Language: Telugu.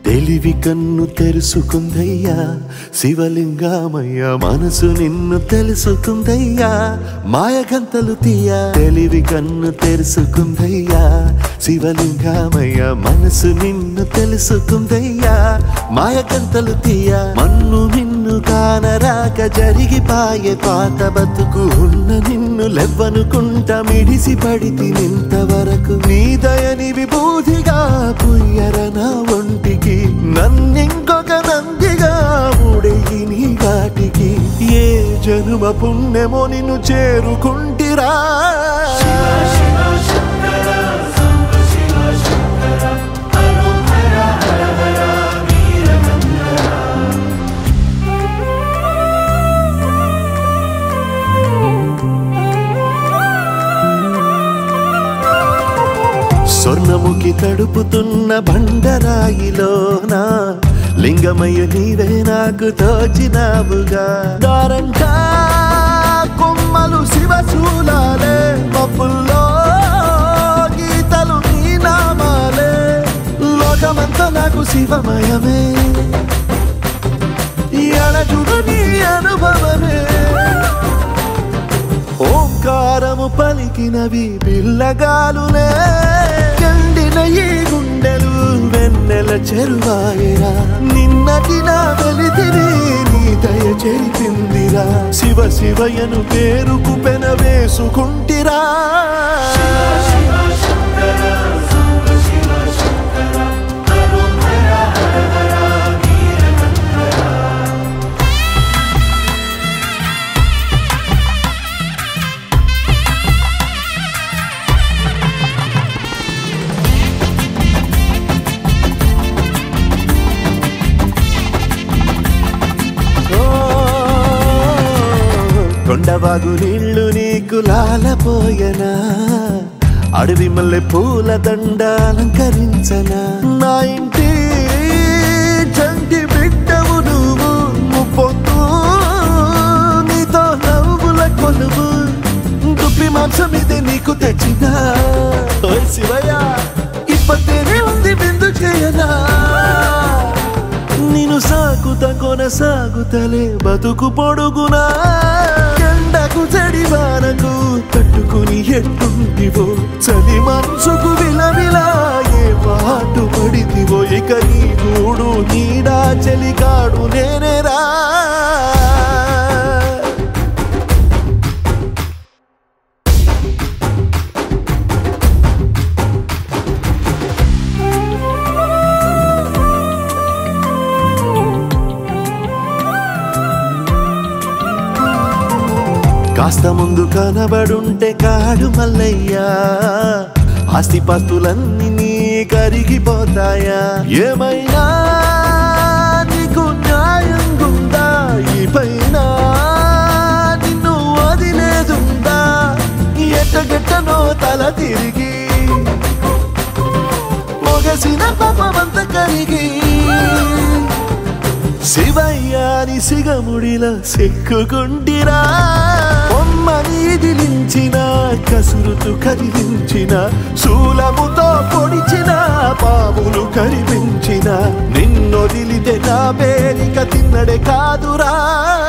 తెలివి కన్ను తెరుసుకుందయ్యా శివలింగమయ్య మనసు నిన్ను తెలుసుకుందయ్యా మాయగంతలు తీయ తెలివి కన్ను తెరుసుకుందయ్యా శివలింగమయ్య మనసు నిన్ను తెలుసుకుందయ్యా మాయగంతలు తీయ మన్ను నిన్ను కానరాక జరిగిపాయే పాత బతుకు ఉన్న నిన్ను లెవ్వనుకుంట మిడిసి పడితి నింతవరకు నీ దయని విభూతిగా పుయ్యర నా ఒంటికి నన్నింకొక నందిగా ముడెయ్యి నీ వాటికి ఏ జనుమ పుణ్యమో నిన్ను చేరుకుంటిరా స్వర్ణముఖి తడుపుతున్న బండరాయిలోన లింగమయ్య నీవే నాకు తోచినావుగా దారంటా కొమ్మలు శివశూలాలే మబ్బుల్లో గీతలు నీ నామాలే లోకమంతా నాకు శివమయమే ఎడచుడు నీ అనుభవమే ఓంకారము పలికినవి పిల్లగాలులే ఎండిన ఈ గుండెలు వెన్నెల చెరువాయరా నిన్నటి నా వెలితిని నీ దయ చెరిపిందిరా శివ శివయను పేరుకు పెన వేసుకుంటిరా ఓ, కొండవాగు నీళ్లు నీకు లాలపోయనా అడవి మల్లె పూల దండ అలంకరించనా నా ఇంటి చంటి బిడ్డవు నువ్వు ముప్పొద్దు నీతో నవ్వుల కొలువు దుప్పి మాంసం ఇది నీకు తెచ్చినా ఓయ్ శివయ్య ఇప్పటినే ఉంది బిందు చేయనా నిన్ను సాగుత కొనసాగుతలే బతుకు పొడుగునా ఎండకు చెడి వానకు తట్టుకుని ఎట్టుంటివో చలి మనసుకు విలవిలా ఏ పాటు పడితివో ఇక నీ గూడు నీడా చెలికాడు నేనేరా కాస్త ముందు కనబడుంటే కాడు మల్లయ్యా ఆస్తిపాస్తులన్నీ నీ కరిగిపోతాయా ఏమైనా నీకు న్యాయం గుందా ఈ పైన నిన్ను వదిలేదుందా ఎట్టగెట్టనో తల తిరిగి మొగసిన పాపమంత కరిగి శివయ్యాని సిగముడిలా సిక్కుకుంటిరా బొమ్మని ఇదిలించిన కసురుతూ కదిలించిన శూలముతో పొడిచిన పాములు కరిపించిన నిన్నొదిలితే నా పేరిక తిన్నడే కాదురా